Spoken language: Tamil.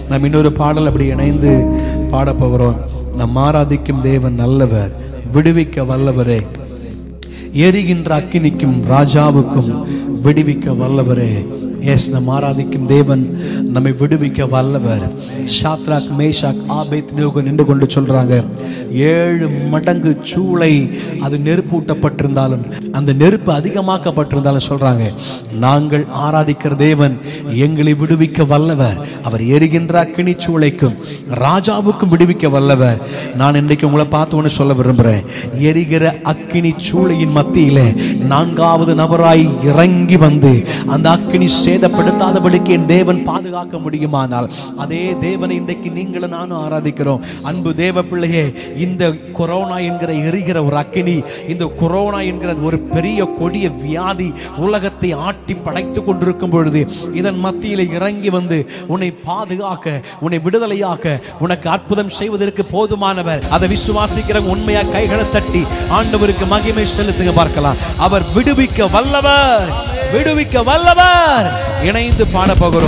நாம் இன்னொரு பாடல் அப்படி இணைந்து பாடப் போகிறோம் நம் ஆராதிக்கும் தேவன் நல்லவர் விடுவிக்க வல்லவரே எரிகின்ற அக்கினிக்கும் ராஜாவுக்கும் விடுவிக்க வல்லவரே எஸ் நம் ஆராதிக்கும் தேவன் நம்மை விடுவிக்க வல்லவர் ஷாத்ராக் மேஷாக் ஆபேத் நியோக நின்று கொண்டு சொல்றாங்க ஏழு மடங்கு சூளை அது நெருப்பூட்டப்பட்டிருந்தாலும் அந்த நெருப்பு அதிகமாக்கப்பட்டிருந்தாலும் சொல்றாங்க நாங்கள் ஆராதிக்கிற தேவன் எங்களை விடுவிக்க வல்லவர் அவர் எரிகின்ற அக்கினி சூளைக்கும் ராஜாவுக்கும் விடுவிக்க வல்லவர் நான் இன்றைக்கு உங்களை பார்த்து ஒன்று சொல்ல விரும்புகிறேன் எரிகிற அக்கினி சூளையின் மத்தியிலே நான்காவது நபராய் இறங்கி வந்து அந்த அக்கினி சேதப்படுத்தாதபடிக்கு என் தேவன் பாதுகாக்க முடியுமானால் அதே தேவனை இன்றைக்கு நீங்களும் நானும் ஆராதிக்கிறோம் அன்பு தேவ பிள்ளையே இந்த கொரோனா என்கிற எரிகிற ஒரு அக்கினி இந்த கொரோனா என்கிற ஒரு பெரிய கொடிய வியாதி உலகத்தை ஆட்டி படைத்து கொண்டிருக்கும் பொழுது இதன் மத்தியில் இறங்கி வந்து உன்னை பாதுகாக்க உன்னை விடுதலையாக்க உனக்கு அற்புதம் செய்வதற்கு போதுமானவர் அதை விசுவாசிக்கிற உண்மையா கைகளை தட்டி ஆண்டவருக்கு மகிமை செலுத்துங்க பார்க்கலாம் அவர் விடுவிக்க வல்லவர் விடுவிக்க வல்லவர் இணைந்து பாட போகிறோம்